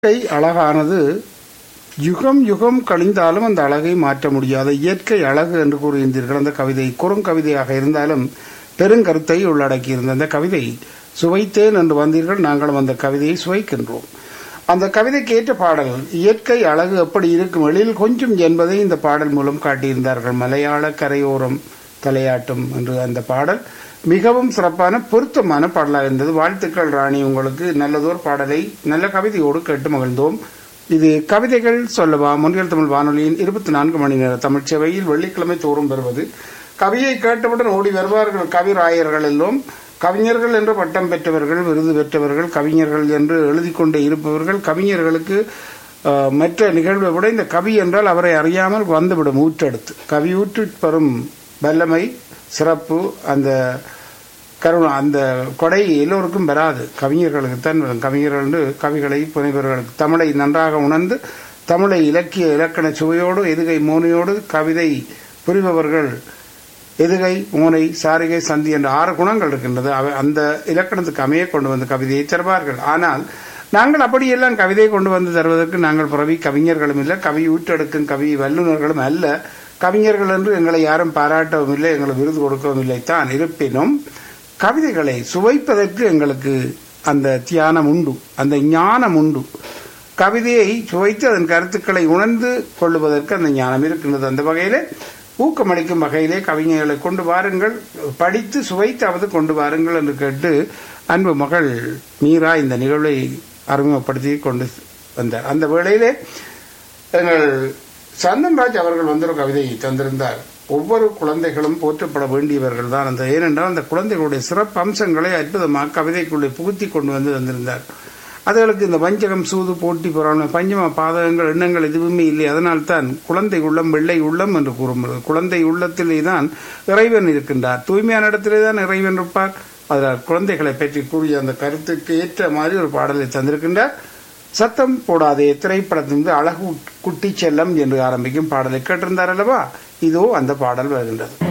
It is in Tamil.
இயற்கை அழகானது யுகம் யுகம் கழிந்தாலும் அந்த அழகை மாற்ற முடியாத இயற்கை அழகு என்று கூறுகின்றீர்கள் அந்த கவிதை குறுங்கவிதையாக இருந்தாலும் பெருங்கருத்தை உள்ளடக்கியிருந்த அந்த கவிதை சுவைத்தேன் என்று வந்தீர்கள் நாங்களும் அந்த கவிதையை சுவைக்கின்றோம் அந்த கவிதைக்கு ஏற்ற பாடல் இயற்கை அழகு எப்படி இருக்கும் எழில் கொஞ்சம் என்பதை இந்த பாடல் மூலம் காட்டியிருந்தார்கள் மலையாள கரையோரம் தலையாட்டும் என்று அந்த பாடல் மிகவும் சிறப்பான பொருத்தமான பாடலாக இருந்தது வாழ்த்துக்கள் ராணி உங்களுக்கு நல்லதோர் பாடலை நல்ல கவிதையோடு கேட்டு மகிழ்ந்தோம் இது கவிதைகள் சொல்லவா முன்கள் தமிழ் வானொலியின் இருபத்தி நான்கு மணி நேர தமிழ் சேவையில் வெள்ளிக்கிழமை தோறும் பெறுவது கவியை கேட்டவுடன் ஓடி வருவார்கள் கவிராயர்கள் எல்லாம் கவிஞர்கள் என்று பட்டம் பெற்றவர்கள் விருது பெற்றவர்கள் கவிஞர்கள் என்று எழுதி கொண்டே இருப்பவர்கள் கவிஞர்களுக்கு அஹ், மற்ற நிகழ்வை விட இந்த கவி என்றால் அவரை அறியாமல் வந்துவிடும் ஊற்றெடுத்து கவி ஊற்று பெறும் வல்லமை சிறப்பு அந்த கருணை அந்த கொடை எல்லோருக்கும் வராது கவிஞர்களுக்கு தான் வரும். கவிஞர்கள் என்று கவிகளை புனைவர்களுக்கு தமிழை நன்றாக உணர்ந்து தமிழை இலக்கிய இலக்கண சுவையோடு எதுகை மோனையோடு கவிதை புரிபவர்கள் எதுகை மூனை சாரிகை சந்தி என்ற ஆறு குணங்கள் இருக்கின்றது அவை அந்த இலக்கணத்துக்கு அமைய கொண்டு வந்து கவிதையை தருவார்கள் ஆனால் நாங்கள் அப்படியெல்லாம் கவிதையை கொண்டு வந்து தருவதற்கு நாங்கள் பிறவி கவிஞர்களும் இல்லை கவி ஊற்றெடுக்கும் கவி வல்லுநர்களும் அல்ல கவிஞர்கள் என்று எங்களை யாரும் பாராட்டவும் இல்லை எங்களுக்கு விருது கொடுக்கவும் இல்லை தான் இருப்பினும் கவிதைகளை சுவைப்பதற்கு எங்களுக்கு அந்த தியானம் உண்டு அந்த ஞானம் உண்டு கவிதையை சுவைத்து அதன் கருத்துக்களை உணர்ந்து கொள்ளுவதற்கு அந்த ஞானம் இருக்கின்றது அந்த வகையிலே ஊக்கமளிக்கும் வகையிலே கவிஞர்களை கொண்டு வாருங்கள் படித்து சுவைத்தாவது கொண்டு வாருங்கள் என்று கேட்டு அன்பு மகள் மீரா இந்த நிகழ்வை அறிமுகப்படுத்தி கொண்டு வந்தார் அந்த வேளையிலே எங்கள் சந்தன்ராஜ் அவர்கள் வந்து ஒரு கவிதையை தந்திருந்தார் ஒவ்வொரு குழந்தைகளும் போற்றப்பட வேண்டியவர்கள் தான் அந்த ஏனென்றால் அந்த குழந்தைகளுடைய சிறப்பு அம்சங்களை அற்புதமாக கவிதைக்குள்ளே புகுத்தி கொண்டு வந்து தந்திருந்தார் அதுகளுக்கு இந்த வஞ்சகம் சூது போட்டி பொறாமை பஞ்சம பாதகங்கள் எண்ணங்கள் எதுவுமே இல்லை அதனால்தான் குழந்தை உள்ளம் வெள்ளை உள்ளம் என்று கூறுகிறது குழந்தை உள்ளத்திலே தான் இறைவன் இருக்கின்றார் தூய்மையான இடத்திலே தான் இறைவன் இருப்பார் அதனால் குழந்தைகளை பற்றி கூறிய அந்த கருத்துக்கு ஏற்ற மாதிரி ஒரு பாடலை தந்திருக்கின்றார் சத்தம் போடாதே திரைப்படத்திலிருந்து அழகு குட்டி செல்லம் என்று ஆரம்பிக்கும் பாடலை கேட்டிருந்தார் அல்லவா இதோ அந்த பாடல் வருகின்றது